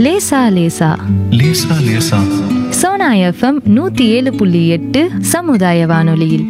லேசா லேசா லேசா லேசா சோனா எஃப்எம் நூத்தி ஏழு புள்ளி எட்டு சமுதாய வானொலியில்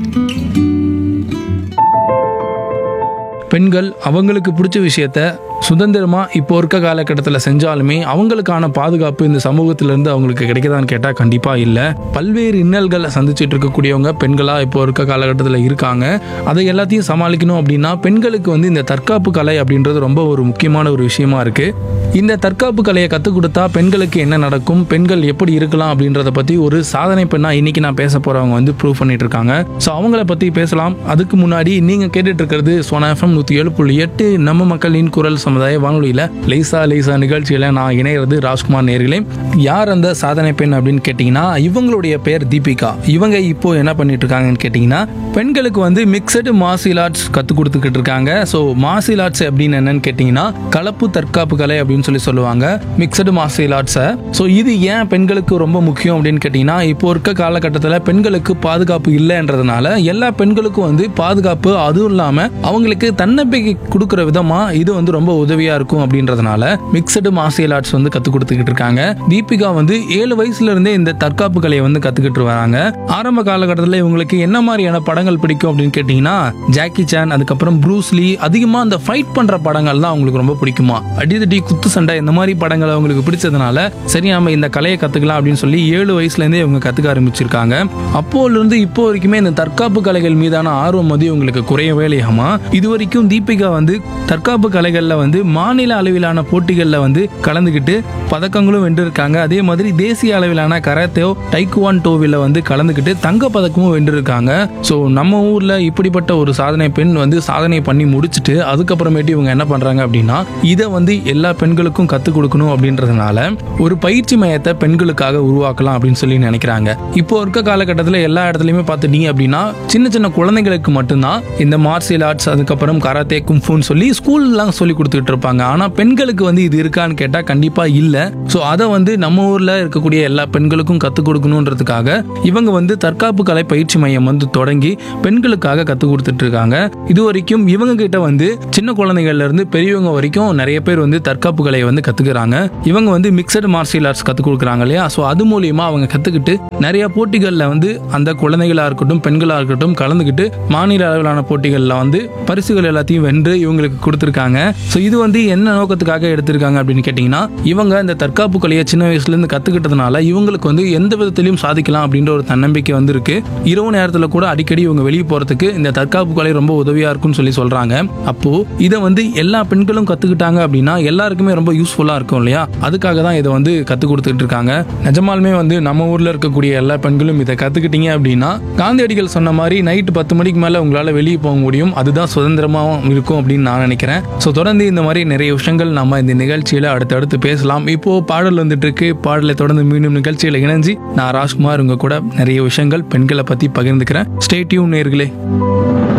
பெண்கள் அவங்களுக்கு பிடிச்ச விஷயத்த சுதந்திரமாக இப்போ இருக்க காலகட்டத்தில் செஞ்சாலுமே அவங்களுக்கான பாதுகாப்பு இந்த சமூகத்திலேருந்து அவங்களுக்கு கிடைக்குதான்னு கேட்டால் கண்டிப்பாக இல்லை பல்வேறு இன்னல்களை சந்திச்சுட்டு இருக்கக்கூடியவங்க பெண்களாக இப்போ இருக்க காலகட்டத்தில் இருக்காங்க அதை எல்லாத்தையும் சமாளிக்கணும் அப்படின்னா பெண்களுக்கு வந்து இந்த தற்காப்பு கலை அப்படின்றது ரொம்ப ஒரு முக்கியமான ஒரு விஷயமா இருக்குது இந்த தற்காப்பு கலையை கற்றுக் கொடுத்தா பெண்களுக்கு என்ன நடக்கும் பெண்கள் எப்படி இருக்கலாம் அப்படின்றத பற்றி ஒரு சாதனை பெண்ணா இன்னைக்கு நான் பேச போகிறவங்க வந்து ப்ரூவ் பண்ணிட்டு இருக்காங்க ஸோ அவங்கள பற்றி பேசலாம் அதுக்கு முன்னாடி நீங்கள் கேட்டுட்டு இருக்கிறது சோனா எஃப்எம் நூற்றி ஏழு புள்ளி எட்டு நம்ம மக்களின் குரல் சமுதாய வானொலியில் லேசா லேசா நிகழ்ச்சியில் நான் இணையிறது ராஜ்குமார் நேர்களே யார் அந்த சாதனை பெண் அப்படின்னு கேட்டிங்கன்னா இவங்களுடைய பேர் தீபிகா இவங்க இப்போ என்ன பண்ணிட்டு இருக்காங்கன்னு கேட்டிங்கன்னா பெண்களுக்கு வந்து மிக்சடு மார்ஷியல் ஆர்ட்ஸ் கற்றுக் கொடுத்துக்கிட்டு இருக்காங்க ஸோ மார்ஷியல் ஆர்ட்ஸ் அப்படின்னு என்னன்னு கேட்டிங்கன்னா கலப்பு தற்காப்பு கலை அப்படின்னு சொல்லி சொல்லுவாங்க மிக்சடு மார்ஷியல் ஆர்ட்ஸை ஸோ இது ஏன் பெண்களுக்கு ரொம்ப முக்கியம் அப்படின்னு கேட்டிங்கன்னா இப்போ இருக்க காலகட்டத்தில் பெண்களுக்கு பாதுகாப்பு இல்லைன்றதுனால எல்லா பெண்களுக்கும் வந்து பாதுகாப்பு அதுவும் இல்லாமல் அவங்களுக்கு தன்னம்பிக்கை கொடுக்குற விதமாக இது வந்து ரொம்ப உதவியாக இருக்கும் அப்படின்றதுனால மிக்சடு மார்ஷியல் ஆர்ட்ஸ் வந்து கற்றுக் கொடுத்துக்கிட்டு இருக்காங்க தீபிகா வந்து ஏழு வயசுல இருந்தே இந்த தற்காப்பு கலையை வந்து கற்றுக்கிட்டு வராங்க ஆரம்ப காலகட்டத்தில் இவங்களுக்கு என்ன மாதிரியான படங்கள் பிடிக்கும் அப்படின்னு கேட்டிங்கன்னா ஜாக்கி சான் அதுக்கப்புறம் ப்ரூஸ்லி அதிகமாக அந்த ஃபைட் பண்ணுற படங்கள் தான் அவங்களுக்கு ரொம்ப பிடிக்குமா அடிதடி குத்து சண்டை இந்த மாதிரி படங்கள் அவங்களுக்கு பிடிச்சதுனால சரி நம்ம இந்த கலையை கற்றுக்கலாம் அப்படின்னு சொல்லி ஏழு வயசுலேருந்தே இவங்க கற்றுக்க ஆரம்பிச்சிருக்காங்க அப்போலேருந்து இப்போ வரைக்குமே இந்த தற்காப்பு கலைகள் மீதான ஆர்வம் வந்து இவங்களுக்கு குறையவே இல்லையாமா இது வரைக்கும் தீபிகா வந்து தற்காப்பு கலைகளில் வந்து மாநில அளவிலான போட்டிகளில் வந்து கலந்துக்கிட்டு பதக்கங்களும் வென்றிருக்காங்க அதே மாதிரி தேசிய அளவிலான கராத்தே டைக்குவான் டோவில் வந்து கலந்துக்கிட்டு தங்க பதக்கமும் வென்றிருக்காங்க ஸோ நம்ம ஊரில் இப்படிப்பட்ட ஒரு சாதனை பெண் வந்து சாதனை பண்ணி முடிச்சுட்டு அதுக்கப்புறமேட்டு இவங்க என்ன பண்ணுறாங்க அப்படின்னா இதை வந்து எல்லா பெண்களுக்கும் கற்றுக் கொடுக்கணும் அப்படின்றதுனால ஒரு பயிற்சி மையத்தை பெண்களுக்காக உருவாக்கலாம் அப்படின்னு சொல்லி நினைக்கிறாங்க இப்போ இருக்க காலகட்டத்தில் எல்லா இடத்துலையுமே பார்த்துட்டீங்க அப்படின்னா சின்ன சின்ன குழந்தைங்களுக்கு மட்டும்தான் இந்த மார்ஷியல் ஆர்ட்ஸ் அதுக்கப்புறம் கராத்தே கும்ஃபுன்னு சொல்லி ஸ்கூல்லாம் சொல்லி கொடுத்துட்டு இருப்பாங்க ஆனால் பெண்களுக்கு வந்து இது இருக்கான்னு கேட்டால் கண்டிப்பாக இல்லை ஸோ அதை வந்து நம்ம ஊரில் இருக்கக்கூடிய எல்லா பெண்களுக்கும் கற்றுக் கொடுக்கணுன்றதுக்காக இவங்க வந்து தற்காப்பு கலை பயிற்சி மையம் வந்து தொடங்கி பெண்களுக்காக கற்றுக் கொடுத்துட்டு இருக்காங்க இது வரைக்கும் இவங்க கிட்ட வந்து சின்ன குழந்தைகள்ல இருந்து பெரியவங்க வரைக்கும் நிறைய பேர் வந்து தற்காப்பு கலையை வந்து கத்துக்கிறாங்க இவங்க வந்து மிக்சடு மார்ஷியல் ஆர்ட்ஸ் கற்றுக் கொடுக்குறாங்க இல்லையா ஸோ அது மூலியமா அவங்க கற்றுக்கிட்டு நிறைய போட்டிகளில் வந்து அந்த குழந்தைகளாக இருக்கட்டும் பெண்களாக இருக்கட்டும் கலந்துக்கிட்டு மாநில அளவிலான போட்டிகளில் வந்து பரிசுகள் எல்லாத்தையும் வென்று இவங்களுக்கு கொடுத்துருக்காங்க ஸோ இது வந்து என்ன நோக்கத்துக்காக எடுத்திருக்காங்க அப்படின்னு கேட்டிங்கன்னா இவங்க இந்த தற்காப்பு கலையை சின்ன வயசுலேருந்து கற்றுக்கிட்டதுனால இவங்களுக்கு வந்து எந்த விதத்திலையும் சாதிக்கலாம் அப்படின்ற ஒரு தன்னம்பிக்கை வந்து இருக்கு இரவு நேரத்தில் கூட அடிக்கடி இவங்க வெளியே போகிறதுக்கு இந்த தற்காப்பு கலை ரொம்ப உதவியாக இருக்கும்னு சொல்லி சொல்கிறாங்க அப்போ இதை வந்து எல்லா பெண்களும் கற்றுக்கிட்டாங்க அப்படின்னா எல்லாருக்குமே ரொம்ப யூஸ்ஃபுல்லாக இருக்கும் இல்லையா அதுக்காக தான் இதை வந்து கற்றுக் கொடுத்துட்டு இருக்காங்க நிஜமாலுமே வந்து நம்ம ஊரில் இருக்கக்கூடிய எல்லா பெண்களும் இதை கற்றுக்கிட்டீங்க அப்படின்னா காந்தியடிகள் சொன்ன மாதிரி நைட்டு பத்து மணிக்கு மேலே உங்களால் வெளியே போக முடியும் அதுதான் சுதந்திரமாகவும் இருக்கும் அப்படின்னு நான் நினைக்கிறேன் ஸோ தொடர்ந்து இந்த மாதிரி நிறைய விஷயங்கள் நம்ம இந்த நிகழ்ச்சியில் அடுத்தடுத்து பேசலாம் இப்போ பாடல் வந்துட்டு இருக்கு பாடலை தொடர்ந்து மீண்டும் நிகழ்ச்சியில் இணைஞ்சு நான் ராஜ்குமார் உங்க கூட நிறைய விஷயங்கள் பெண்களை பற்றி பகிர்ந்துக்கிறேன் ஸ்டேட்யூன் நேர்களே